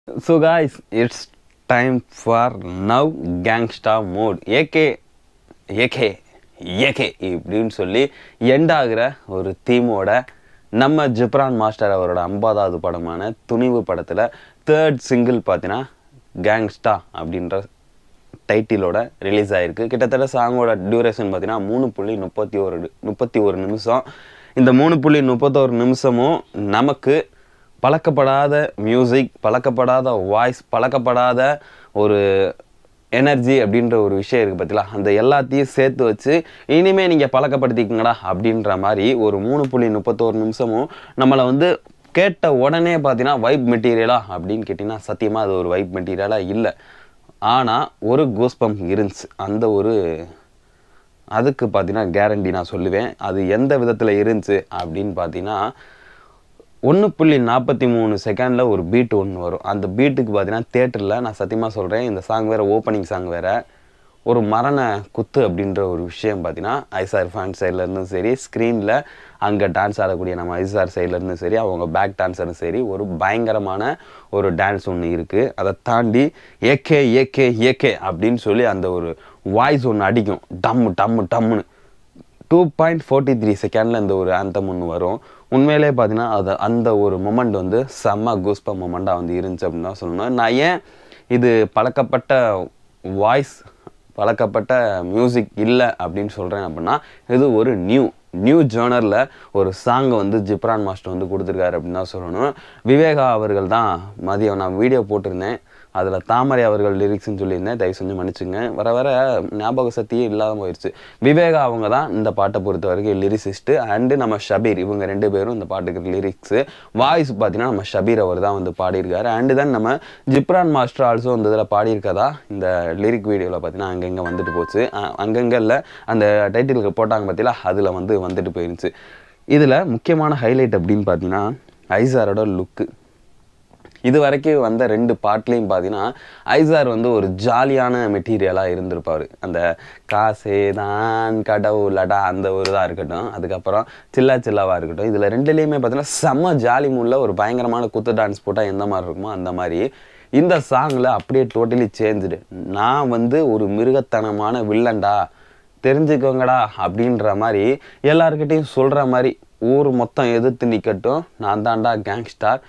So guys, it's time for now gangsta mode. AK AK AK இப்படின்னு சொல்லி end ஆகிற ஒரு தீமோட நம்ம ஜிப்ரான் மாஸ்டர் அவரோட ஐம்பதாவது படமான துணிவு படத்தில் தேர்ட் சிங்கிள் பார்த்தீங்கன்னா கேங்ஸ்டா அப்படின்ற டைட்டிலோட ரிலீஸ் ஆயிருக்கு கிட்டத்தட்ட சாங்கோட டியூரேஷன் பார்த்தீங்கன்னா மூணு புள்ளி முப்பத்தி ஒரு முப்பத்தி ஒரு நிமிஷம் இந்த மூணு புள்ளி முப்பத்தோரு நிமிஷமும் நமக்கு பழக்கப்படாத மியூசிக் பழக்கப்படாத வாய்ஸ் பழக்கப்படாத ஒரு எனர்ஜி அப்படின்ற ஒரு விஷயம் இருக்குது பார்த்தீங்களா அந்த எல்லாத்தையும் சேர்த்து வச்சு இனிமே நீங்கள் பழக்கப்படுத்திக்கங்கடா அப்படின்ற மாதிரி ஒரு மூணு புள்ளி முப்பத்தோரு நிமிஷமும் நம்மளை வந்து கேட்ட உடனே பார்த்தீங்கன்னா வைப் மெட்டீரியலா அப்படின்னு கேட்டிங்கன்னா சத்தியமாக அது ஒரு வைப் மெட்டீரியலாக இல்லை ஆனால் ஒரு கோஸ்பம் இருந்துச்சு அந்த ஒரு அதுக்கு பார்த்தீங்கன்னா கேரண்டி நான் சொல்லுவேன் அது எந்த விதத்தில் இருந்துச்சு அப்படின்னு பார்த்தீங்கன்னா ஒன்று புள்ளி நாற்பத்தி மூணு செகண்டில் ஒரு பீட் ஒன்று வரும் அந்த பீட்டுக்கு பார்த்தீங்கன்னா தேட்டரில் நான் சத்தியமாக சொல்கிறேன் இந்த சாங் வேறு ஓப்பனிங் சாங் வேறு ஒரு மரண குத்து அப்படின்ற ஒரு விஷயம் பார்த்தீங்கன்னா ஐசார் ஃபேன் சைட்லேருந்தும் சரி ஸ்க்ரீனில் அங்கே டான்ஸ் ஆடக்கூடிய நம்ம ஐசார் சைட்லேருந்தும் சரி அவங்க பேக் டான்ஸரும் சரி ஒரு பயங்கரமான ஒரு டான்ஸ் ஒன்று இருக்குது அதை தாண்டி ஏகே ஏகே ஏகே அப்படின்னு சொல்லி அந்த ஒரு வாய்ஸ் ஒன்று அடிக்கும் டம்மு டம்மு டம்முன்னு டூ பாயிண்ட் ஃபோர்ட்டி த்ரீ செகண்டில் இந்த ஒரு ஆந்தம் ஒன்று வரும் உண்மையிலே பார்த்தீங்கன்னா அது அந்த ஒரு மொமெண்ட் வந்து செம்ம கூஸ்ப மொமெண்ட்டாக வந்து இருந்துச்சு அப்படின்னு தான் சொல்லணும் நான் ஏன் இது பழக்கப்பட்ட வாய்ஸ் பழக்கப்பட்ட மியூசிக் இல்லை அப்படின்னு சொல்கிறேன் அப்படின்னா இது ஒரு நியூ நியூ ஜேர்னரில் ஒரு சாங்கை வந்து ஜிப்ரான் மாஸ்டர் வந்து கொடுத்துருக்காரு அப்படின்னு தான் சொல்லணும் விவேகா அவர்கள் தான் மதியம் நான் வீடியோ போட்டிருந்தேன் அதில் தாமரை அவர்கள் லிரிக்ஸ்னு சொல்லியிருந்தேன் தயவு செஞ்சு மன்னிச்சுங்க வர வர ஞாபக சக்தியே இல்லாத போயிடுச்சு விவேகா அவங்க தான் இந்த பாட்டை பொறுத்த வரைக்கும் லிரிசிஸ்ட்டு அண்டு நம்ம ஷபீர் இவங்க ரெண்டு பேரும் இந்த பாட்டுக்கு லிரிக்ஸு வாய்ஸ் பார்த்தீங்கன்னா நம்ம ஷபீர் அவர் தான் வந்து பாடியிருக்காரு அண்டு தான் நம்ம ஜிப்ரான் மாஸ்டர் ஆல்சோ இந்த இதில் பாடியிருக்கதா இந்த லிரிக் வீடியோவில் பார்த்தீங்கன்னா அங்கங்கே வந்துட்டு போச்சு அ- அங்கங்கே இல்லை அந்த டைட்டிலுக்கு போட்டாங்க பார்த்தீங்களா அதில் வந்து வந்துட்டு போயிருந்துச்சு இதில் முக்கியமான ஹைலைட் அப்படின்னு பார்த்தீங்கன்னா ஐசாரோட லுக்கு இது வரைக்கும் வந்த ரெண்டு பாட்லேயும் பார்த்தீங்கன்னா ஐசார் வந்து ஒரு ஜாலியான மெட்டீரியலாக இருந்திருப்பார் அந்த காசே தான் கடவுளடா அந்த ஒரு இதாக இருக்கட்டும் அதுக்கப்புறம் சில்லா சில்லாவாக இருக்கட்டும் இதில் ரெண்டுலேயுமே பார்த்தீங்கன்னா செம்ம ஜாலி மூடில் ஒரு பயங்கரமான குத்து டான்ஸ் போட்டால் எந்த மாதிரி இருக்குமோ அந்த மாதிரி இந்த சாங்கில் அப்படியே டோட்டலி சேஞ்சுடு நான் வந்து ஒரு மிருகத்தனமான வில்லன்டா தெரிஞ்சுக்கோங்கடா அப்படின்ற மாதிரி எல்லாருக்கிட்டையும் சொல்கிற மாதிரி ஊர் மொத்தம் எதிர்த்து நிற்கட்டும் நான் தான்டா கேங்ஸ்டார்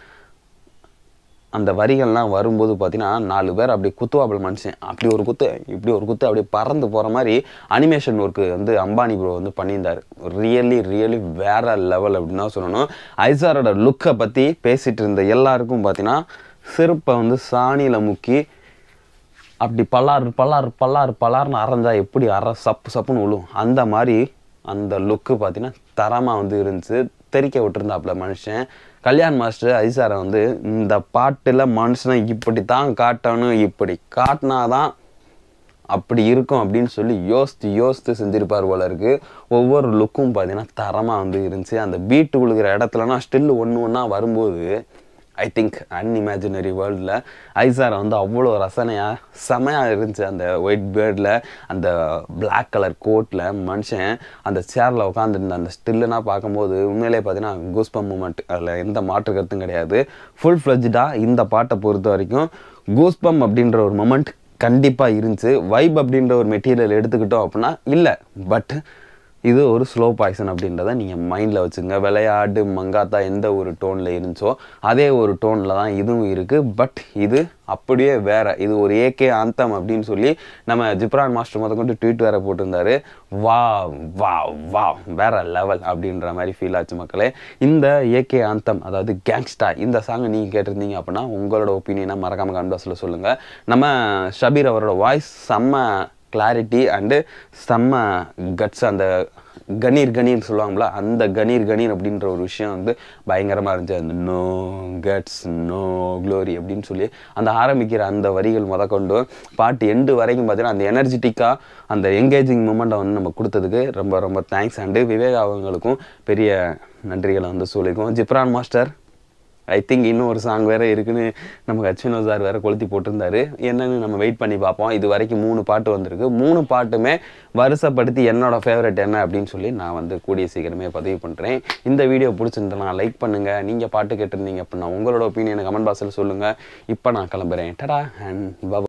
அந்த வரிகள்லாம் வரும்போது பார்த்தீங்கன்னா நாலு பேர் அப்படி குத்துவாப்பில் மனுஷன் அப்படி ஒரு குத்து இப்படி ஒரு குத்து அப்படியே பறந்து போகிற மாதிரி அனிமேஷன் ஒர்க்கு வந்து அம்பானி ப்ரோ வந்து பண்ணியிருந்தார் ரியலி ரியலி வேற லெவல் அப்படின்னு தான் சொல்லணும் ஐசாரோட லுக்கை பற்றி பேசிகிட்டு இருந்த எல்லாருக்கும் பார்த்தீங்கன்னா செருப்பை வந்து சாணியில் முக்கி அப்படி பல்லார் பல்லார் பல்லார் பல்லார்னு அரைஞ்சா எப்படி அற சப்பு சப்புன்னு விழும் அந்த மாதிரி அந்த லுக்கு பார்த்தீங்கன்னா தரமாக வந்து இருந்துச்சு தெறிக்க விட்டுருந்தாப்புல மனுஷன் கல்யாண் மாஸ்டர் ஐசாரை வந்து இந்த பாட்டில் மனுஷனை இப்படி தான் காட்டணும் இப்படி காட்டினாதான் அப்படி இருக்கும் அப்படின்னு சொல்லி யோசித்து யோசித்து செஞ்சிருப்பார் போல இருக்கு ஒவ்வொரு லுக்கும் பார்த்தீங்கன்னா தரமாக வந்து இருந்துச்சு அந்த பீட்டு விழுகிற இடத்துலனா ஸ்டில் ஒன்று ஒன்றா வரும்போது ஐ திங்க் அன்இமேஜினரி வேர்ல்டில் ஐசாரை வந்து அவ்வளோ ரசனையாக செமையாக இருந்துச்சு அந்த ஒயிட் பேர்டில் அந்த Black கலர் கோட்டில் மனுஷன் அந்த சேரில் உட்காந்துருந்த அந்த ஸ்டில்லுனா பார்க்கும்போது உண்மையிலே பார்த்தீங்கன்னா கூஸ்பம் மூமெண்ட் அதில் எந்த மாற்று கருத்தும் கிடையாது ஃபுல் ஃப்ளெஜ்டாக இந்த பாட்டை பொறுத்த வரைக்கும் கூஸ்பம் அப்படின்ற ஒரு மொமெண்ட் கண்டிப்பாக இருந்துச்சு வைப் அப்படின்ற ஒரு மெட்டீரியல் எடுத்துக்கிட்டோம் அப்படின்னா இல்லை பட் இது ஒரு ஸ்லோ பாய்சன் அப்படின்றத நீங்கள் மைண்டில் வச்சுங்க விளையாடு மங்காத்தா எந்த ஒரு டோனில் இருந்துச்சோ அதே ஒரு டோனில் தான் இதுவும் இருக்குது பட் இது அப்படியே வேற இது ஒரு ஏகே ஆந்தம் அப்படின்னு சொல்லி நம்ம ஜிப்ரான் மாஸ்டர் முத கொண்டு ட்வீட் வேற போட்டிருந்தாரு வா வா வா வேற லெவல் அப்படின்ற மாதிரி ஃபீல் ஆச்சு மக்களே இந்த ஏகே ஆந்தம் அதாவது கேங்ஸ்டா இந்த சாங்கை நீங்கள் கேட்டிருந்தீங்க அப்படின்னா உங்களோட ஒப்பீனியனை மறக்காம கமெண்ட் சொல்லுங்கள் நம்ம ஷபீர் அவரோட வாய்ஸ் செம்ம கிளாரிட்டி அண்டு செம்ம கட்ஸ் அந்த கணீர் கணீர் சொல்லுவாங்களா அந்த கணீர் கணீர் அப்படின்ற ஒரு விஷயம் வந்து பயங்கரமாக இருந்துச்சு அந்த நோ கட்ஸ் நோ க்ளோரி அப்படின்னு சொல்லி அந்த ஆரம்பிக்கிற அந்த வரிகள் முத கொண்டு பாட்டு எண்டு வரைக்கும் பார்த்தீங்கன்னா அந்த எனர்ஜெட்டிக்காக அந்த என்கேஜிங் மூமெண்ட்டை வந்து நம்ம கொடுத்ததுக்கு ரொம்ப ரொம்ப தேங்க்ஸ் அண்டு விவேக் அவங்களுக்கும் பெரிய நன்றிகளை வந்து சொல்லியிருக்கோம் ஜிப்ரான் மாஸ்டர் ஐ திங்க் இன்னும் ஒரு சாங் வேறு இருக்குன்னு நமக்கு அச்சுனோ சார் வேறு கொளுத்தி போட்டிருந்தாரு என்னன்னு நம்ம வெயிட் பண்ணி பார்ப்போம் இது வரைக்கும் மூணு பாட்டு வந்திருக்கு மூணு பாட்டுமே வருஷப்படுத்தி என்னோட ஃபேவரட் என்ன அப்படின்னு சொல்லி நான் வந்து கூடிய சீக்கிரமே பதிவு பண்ணுறேன் இந்த வீடியோ பிடிச்சிருந்தனா லைக் பண்ணுங்கள் நீங்கள் பாட்டு கேட்டிருந்தீங்க அப்படின்னா உங்களோட ஒப்பீனியனை கமெண்ட் பாக்ஸில் சொல்லுங்கள் இப்போ நான் கிளம்புறேன் டடா அண்ட்